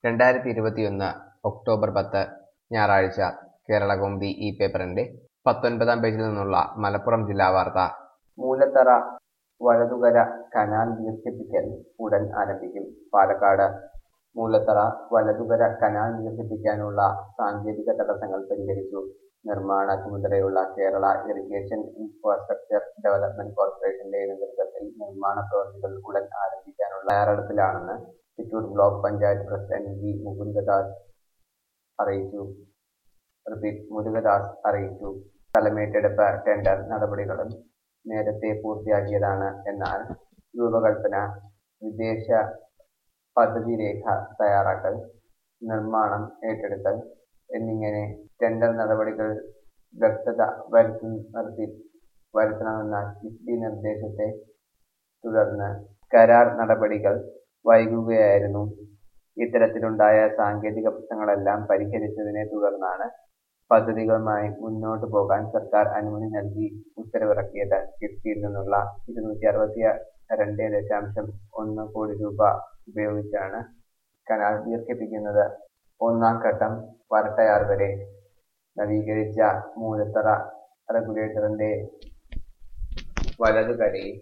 രണ്ടായിരത്തി ഇരുപത്തിയൊന്ന് ഒക്ടോബർ പത്ത് ഞായറാഴ്ച കേരളകൗമുദി ഈ പേപ്പറിന്റെ പത്തൊൻപതാം പേജിൽ നിന്നുള്ള മലപ്പുറം ജില്ലാ വാർത്ത മൂലത്തറ വലതുകര കനാൽ ദീർഘിപ്പിക്കൽ ഉടൻ ആരംഭിക്കും പാലക്കാട് മൂലത്തറ വലതുകര കനാൽ ദീർഘിപ്പിക്കാനുള്ള സാങ്കേതിക തടസ്സങ്ങൾ പരിഹരിച്ചു നിർമ്മാണ ചുമതലയുള്ള കേരള ഇറിഗേഷൻ ഇൻഫ്രാസ്ട്രക്ചർ ഡെവലപ്മെന്റ് കോർപ്പറേഷന്റെ നേതൃത്വത്തിൽ നിർമ്മാണ പ്രവൃത്തികൾ ഉടൻ ആരംഭിക്കാനുള്ള തയ്യാറെടുപ്പിലാണെന്ന് Chittur block panchayat president V Mukundadas അറിയിച്ചു റിപ്പീറ്റ് മുരുകദാസ് അറിയിച്ചു സ്ഥലമേറ്റെടുപ്പ് ടെൻഡർ നടപടികളും നേരത്തെ പൂർത്തിയാക്കിയതാണ് എന്നാൽ രൂപകൽപ്പന വിദേശ പദ്ധതി രേഖ തയ്യാറാക്കൽ നിർമ്മാണം ഏറ്റെടുക്കൽ എന്നിങ്ങനെ ടെൻഡർ നടപടികൾ വ്യക്തത വരുത്തി വരുത്തണമെന്ന കിഫ്ബി നിർദ്ദേശത്തെ തുടർന്ന് കരാർ നടപടികൾ വൈകുകയായിരുന്നു ഇത്തരത്തിലുണ്ടായ സാങ്കേതിക പ്രശ്നങ്ങളെല്ലാം പരിഹരിച്ചതിനെ തുടർന്നാണ് പദ്ധതികളുമായി മുന്നോട്ടു പോകാൻ സർക്കാർ അനുമതി നൽകി ഉത്തരവിറക്കിയത് കിഫ്ബിയിൽ നിന്നുള്ള ഇരുന്നൂറ്റി അറുപത്തി രണ്ട് ദശാംശം ഒന്ന് കോടി രൂപ ഉപയോഗിച്ചാണ് കനാൽ ദീർഘിപ്പിക്കുന്നത് ഒന്നാം ഘട്ടം വരട്ടയാർ വരെ നവീകരിച്ച മൂലത്തറ റെഗുലേറ്ററിന്റെ വലതുകരയിൽ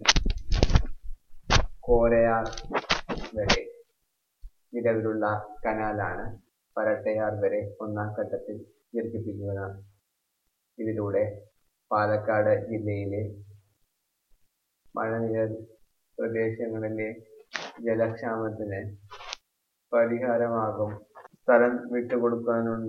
കോരയാർ വരെ നിലവിലുള്ള കനാലാണ് വരട്ടയാർ വരെ ഒന്നാം ഘട്ടത്തിൽ ദീർഘിപ്പിക്കുന്നത് ഇതിലൂടെ പാലക്കാട് ജില്ലയിലെ മഴനിഴൽ പ്രദേശങ്ങളിലെ ജലക്ഷാമത്തിന് പരിഹാരമാകും സ്ഥലം വിട്ടുകൊടുക്കാനുണ്ട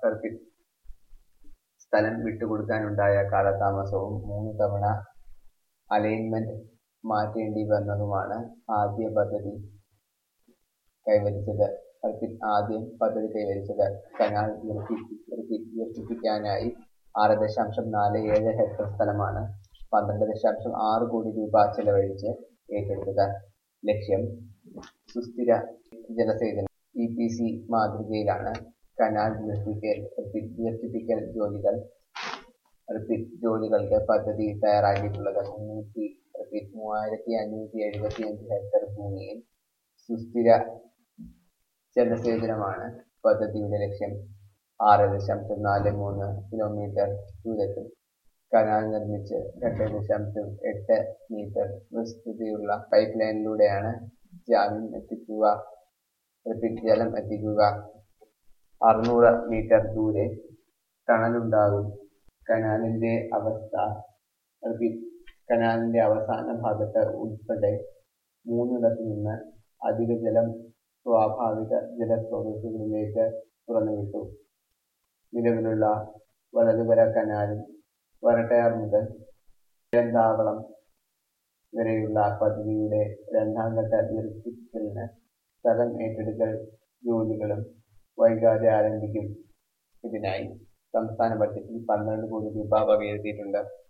സ്ഥലം വിട്ടുകൊടുക്കാനുണ്ടായ കാലതാമസവും മൂന്ന് തവണ അലൈൻമെന്റ് മാറ്റേണ്ടി വന്നതുമാണ് ആദ്യ പദ്ധതി കൈവരിച്ചത് ആദ്യം പദ്ധതി കൈവരിച്ചത് കനാൽ ദീർഘിപ്പിക്കാനായി ആറ് ദശാംശം നാല് ഏഴ് ഹെക്ടർ സ്ഥലമാണ് പന്ത്രണ്ട് ദശാംശം ആറ് കോടി രൂപ ചെലവഴിച്ച് ഏറ്റെടുത്തത് ലക്ഷ്യം സുസ്ഥിര ജലസേചനം ഇ പി സി മാതൃകയിലാണ് കനാൽ ദീർഘിക്കൽ ദീർഘിപ്പിക്കൽ ജോലികൾ ജോലികൾക്ക് പദ്ധതി തയ്യാറാക്കിയിട്ടുള്ളത് മുന്നൂറ്റി മൂവായിരത്തി അഞ്ഞൂറ്റി എഴുപത്തി അഞ്ച് ഹെക്ടർ ഭൂമിയിൽ സുസ്ഥിര ജലസേചനമാണ് പദ്ധതിയുടെ ലക്ഷ്യം ആറ് ദശാംശം നാല് മൂന്ന് കിലോമീറ്റർ ദൂരത്തിൽ കനാൽ നിർമ്മിച്ച് രണ്ട് ദശാംശം എട്ട് മീറ്റർ വിസ്തൃതിയുള്ള പൈപ്പ് ലൈനിലൂടെയാണ് ജാമ്യം എത്തിക്കുക ജലം എത്തിക്കുക അറുന്നൂറ് മീറ്റർ ദൂരെ ടണലുണ്ടാകും കനാലിന്റെ അവസ്ഥ കനാലിന്റെ അവസാന ഭാഗത്ത് ഉൾപ്പെടെ മൂന്നിടത്തു നിന്ന് അധിക ജലം സ്വാഭാവിക ജലസ്രോതസ്സുകളിലേക്ക് തുറന്നുവിട്ടു നിലവിലുള്ള വലതുകര കനാലും വരട്ടയാർ മുതൽ ഇഴന്താവളം വരെയുള്ള പദ്ധതിയുടെ രണ്ടാം ഘട്ട ദീർഘിപ്പിക്കലിന് സ്ഥലം ഏറ്റെടുക്കൽ ജോലികളും വൈകാതെ ആരംഭിക്കും ഇതിനായി സംസ്ഥാന ബഡ്ജറ്റിൽ പന്ത്രണ്ട് കോടി രൂപ വകയിരുത്തിയിട്ടുണ്ട്